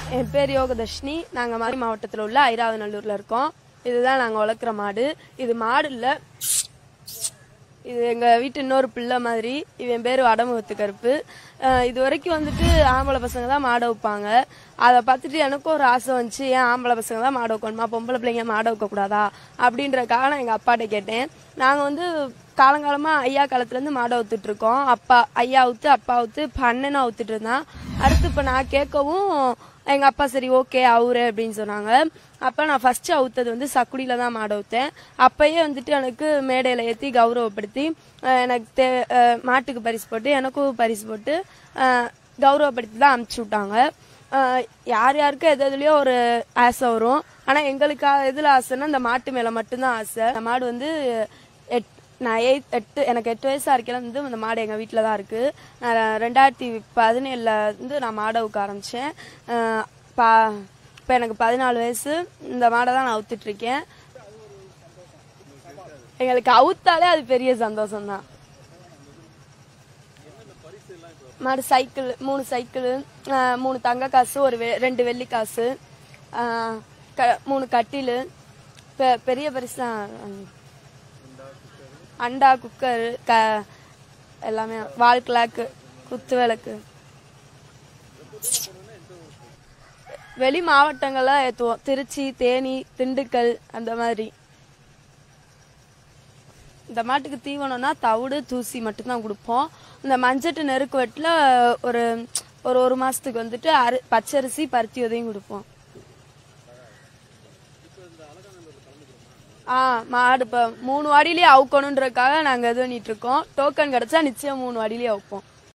என் பேர் யோகதர்ஷினி நாங்கள் மாதிரி மாவட்டத்தில் உள்ள ஐராவநல்லூரில் இருக்கோம் இதுதான் நாங்கள் வளர்க்குற மாடு இது மாடு இல்லை இது எங்கள் வீட்டு இன்னொரு பிள்ளை மாதிரி இவன் பேர் வடமுகத்து கருப்பு அஹ் இது வரைக்கும் வந்துட்டு ஆம்பளை பசங்க தான் மாடை வைப்பாங்க அதை பார்த்துட்டு எனக்கும் ஒரு ஆசை வந்துச்சு ஏன் ஆம்பளை பசங்க தான் மாடை வைக்கணுமா பொம்பளை பிள்ளைங்க மாடை வைக்கக்கூடாதா அப்படின்றக்காக நான் எங்கள் அப்பாட்ட கேட்டேன் நாங்கள் வந்து காலங்காலமாக ஐயா காலத்துலேருந்து மாடை ஊத்துட்டு இருக்கோம் அப்பா ஐயா ஊத்து அப்பா ஊத்து இப்போ அண்ணனும் ஊத்துட்டு இருந்தான் அடுத்து இப்போ நான் கேட்கவும் எங்க அப்பா சரி ஓகே அவரு அப்படின்னு சொன்னாங்க அப்ப நான் ஃபர்ஸ்ட் அவுத்தது வந்து சக்குடியில தான் மாட ஊத்தேன் அப்பயே வந்துட்டு எனக்கு மேடையில ஏத்தி கௌரவப்படுத்தி அஹ் எனக்கு தே அஹ் மாட்டுக்கு பரிசு போட்டு எனக்கும் பரிசு போட்டு அஹ் கௌரவப்படுத்தி தான் அனுப்பிச்சு விட்டாங்க அஹ் யார் யாருக்கு எது எதுலயோ ஒரு ஆசை வரும் ஆனா எங்களுக்கு எதுல ஆசைன்னா இந்த மாட்டு மேல மட்டும்தான் ஆசை இந்த மாடு வந்து எட் நான் எயிட் எட்டு எனக்கு எட்டு வயசா இருக்கையில வந்து இந்த மாடு எங்கள் வீட்டில் தான் இருக்கு நான் ரெண்டாயிரத்தி பதினேழுல இருந்து நான் மாடை ஊக்க ஆரம்பித்தேன் பா இப்போ எனக்கு பதினாலு வயசு இந்த மாடை தான் நான் அவுத்துட்டு இருக்கேன் எங்களுக்கு அவுத்தாலே அது பெரிய சந்தோஷம் தான் மாடு சைக்கிள் மூணு சைக்கிள் மூணு தங்க காசு ஒரு வெ- ரெண்டு வெள்ளி காசு ஆஹ் க- மூணு கட்டில் பெ- பெரிய பரிசு தான் அண்டா குக்கர் க எல்லாமே வால் கிளாக்கு குத்து விளக்கு வெளி மாவட்டங்கள்ல ஏற்றுவோம் திருச்சி தேனி திண்டுக்கல் அந்த மாதிரி இந்த மாட்டுக்கு தீவனம்னா தவிடு தூசி மட்டும்தான் கொடுப்போம் இந்த மஞ்சட்டு நெருக்கு வெட்டில் ஒரு ஒரு ஒரு மாசத்துக்கு வந்துட்டு அரி பச்சரிசி பருத்தி உதவியும் கொடுப்போம் ஆ மாடு இப்போ மூணு வாடியிலேயே அவுக்கணுன்றதுக்காக நாங்கள் இது பண்ணிட்டு இருக்கோம் டோக்கன் கிடைச்சா நிச்சயம் மூணு வாடியிலேயே அவுப்போம்